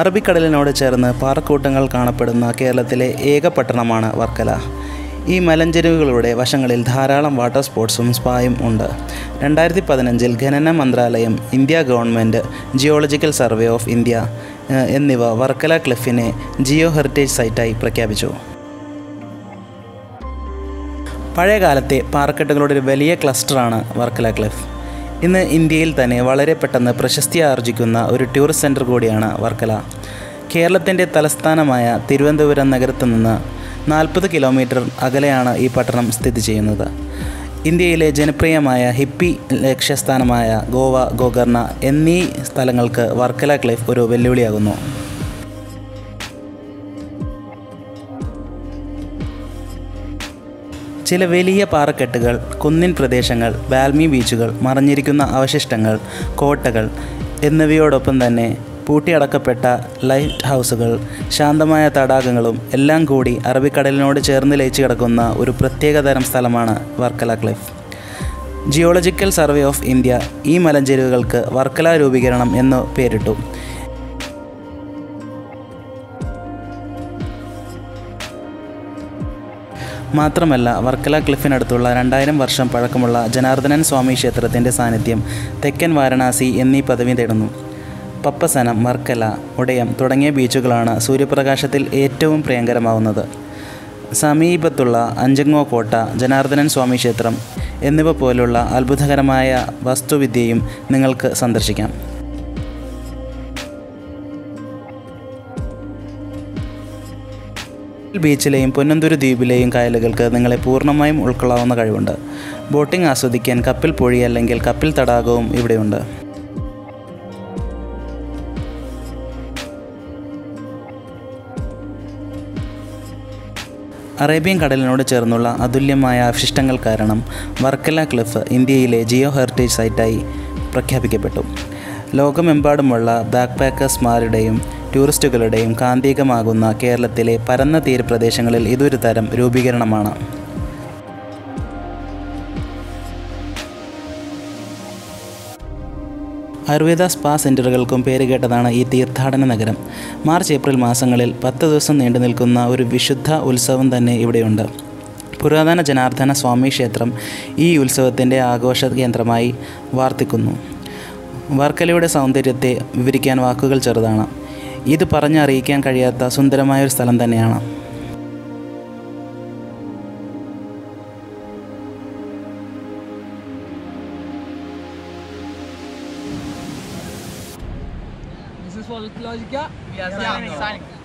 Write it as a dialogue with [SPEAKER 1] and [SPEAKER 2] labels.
[SPEAKER 1] അറബിക്കടലിനോട് ചേർന്ന് പാറക്കൂട്ടങ്ങൾ കാണപ്പെടുന്ന കേരളത്തിലെ ഏക പട്ടണമാണ് വർക്കല ഈ മലഞ്ചെരുവുകളുടെ വശങ്ങളിൽ ധാരാളം വാട്ടർ സ്പോർട്സും സ്പായും ഉണ്ട് രണ്ടായിരത്തി പതിനഞ്ചിൽ ഖനന മന്ത്രാലയം India government geological survey of India ഏഹ്, എന്നിവ വർക്കല ക്ലിഫിനെ ജിയോ ഹെറിറ്റേജ് സൈറ്റായി പ്രഖ്യാപിച്ചു പഴയ കാലത്തെ പാറക്കെട്ടുകളുടെ ഒരു വലിയ ക്ലസ്റ്ററാണ് വർക്കല ക്ലിഫ് ഇന്ന് ഇന്ത്യയിൽ തന്നെ വളരെ പെട്ടെന്ന് പ്രശസ്തി ആർജിക്കുന്ന ഒരു ടൂറിസ്റ്റ് സെൻറ്റർ കൂടിയാണ് വർക്കല കേരളത്തിൻ്റെ തലസ്ഥാനമായ തിരുവനന്തപുരം നഗരത്തു നിന്ന് നാൽപ്പത് കിലോമീറ്റർ അകലെയാണ് ഈ പട്ടണം സ്ഥിതി ചെയ്യുന്നത് ഇന്ത്യയിലെ ജനപ്രിയമായ ഹിപ്പി ലക്ഷ്യസ്ഥാനമായ ഗോവ ഗോകർണ എന്നീ സ്ഥലങ്ങൾക്ക് വർക്കല ക്ലിഫ് ഒരു വെല്ലുവിളിയാകുന്നു ചില വലിയ പാറക്കെട്ടുകൾ കുന്നിൻ പ്രദേശങ്ങൾ ബാൽമി ബീച്ചുകൾ മറഞ്ഞിരിക്കുന്ന അവശിഷ്ടങ്ങൾ കോട്ടകൾ എന്നിവയോടൊപ്പം തന്നെ പൂട്ടിയടക്കപ്പെട്ട ലൈറ്റ് ഹൗസുകൾ ശാന്തമായ തടാകങ്ങളും എല്ലാം കൂടി അറബിക്കടലിനോട് ചേർന്ന് ലയിച്ചു കിടക്കുന്ന ഒരു പ്രത്യേകതരം സ്ഥലമാണ് Varkala cliff geological survey of India ഈ മലഞ്ചെരുവുകൾക്ക് വർക്കല രൂപീകരണം എന്ന് പേരിട്ടു മാത്രമല്ല വർക്കല ക്ലിഫിനടുത്തുള്ള രണ്ടായിരം വർഷം പഴക്കമുള്ള ജനാർദ്ദനൻ സ്വാമി ക്ഷേത്രത്തിൻ്റെ സാന്നിധ്യം തെക്കൻ വാരണാസി എന്നീ പദവി തേടുന്നു പപ്പസനം വർക്കല ഉടയം തുടങ്ങിയ ബീച്ചുകളാണ് സൂര്യപ്രകാശത്തിൽ ഏറ്റവും പ്രിയങ്കരമാവുന്നത് സമീപത്തുള്ള അഞ്ചങ്ങോ കോട്ട ജനാർദ്ദനൻ സ്വാമി ക്ഷേത്രം എന്നിവ പോലുള്ള അത്ഭുതകരമായ വസ്തുവിദ്യയും നിങ്ങൾക്ക് സന്ദർശിക്കാം ബീച്ചിലെയും പൊന്നന്തുരു ദ്വീപിലെയും കായലുകൾക്ക് നിങ്ങളെ പൂർണ്ണമായും ഉൾക്കൊള്ളാവുന്ന കഴിവുണ്ട് ബോട്ടിംഗ് ആസ്വദിക്കാൻ കപ്പിൽ പൊഴി അല്ലെങ്കിൽ കപ്പിൽ തടാകവും ഇവിടെയുണ്ട് അറേബ്യൻ കടലിനോട് ചേർന്നുള്ള അതുല്യമായ അവശിഷ്ടങ്ങൾ കാരണം വർക്കല ക്ലിഫ് ഇന്ത്യയിലെ ജിയോ ഹെറിറ്റേജ് സൈറ്റായി പ്രഖ്യാപിക്കപ്പെട്ടു ലോകമെമ്പാടുമുള്ള ബാക്ക് പാക്കേഴ്സ്മാരുടെയും ടൂറിസ്റ്റുകളുടെയും കാന്തികമാകുന്ന കേരളത്തിലെ പരന്ന തീരപ്രദേശങ്ങളിൽ ഇതൊരു തരം രൂപീകരണമാണ് ആയുർവേദ സ്പാ സെൻറ്ററുകൾക്കും പേരുകേട്ടതാണ് ഈ തീർത്ഥാടന നഗരം മാർച്ച് ഏപ്രിൽ മാസങ്ങളിൽ പത്ത് ദിവസം നീണ്ടു നിൽക്കുന്ന ഒരു വിശുദ്ധ ഉത്സവം തന്നെ ഇവിടെയുണ്ട് പുരാതന ജനാർദ്ദന സ്വാമി ക്ഷേത്രം ഈ ഉത്സവത്തിൻ്റെ ആഘോഷ കേന്ദ്രമായി വാർത്തിക്കുന്നു വർക്കലയുടെ സൗന്ദര്യത്തെ വിവരിക്കാൻ വാക്കുകൾ ചെറുതാണ് ഇത് പറഞ്ഞറിയിക്കാൻ കഴിയാത്ത സുന്ദരമായ ഒരു സ്ഥലം തന്നെയാണ്
[SPEAKER 2] This is for Logica. We are signing.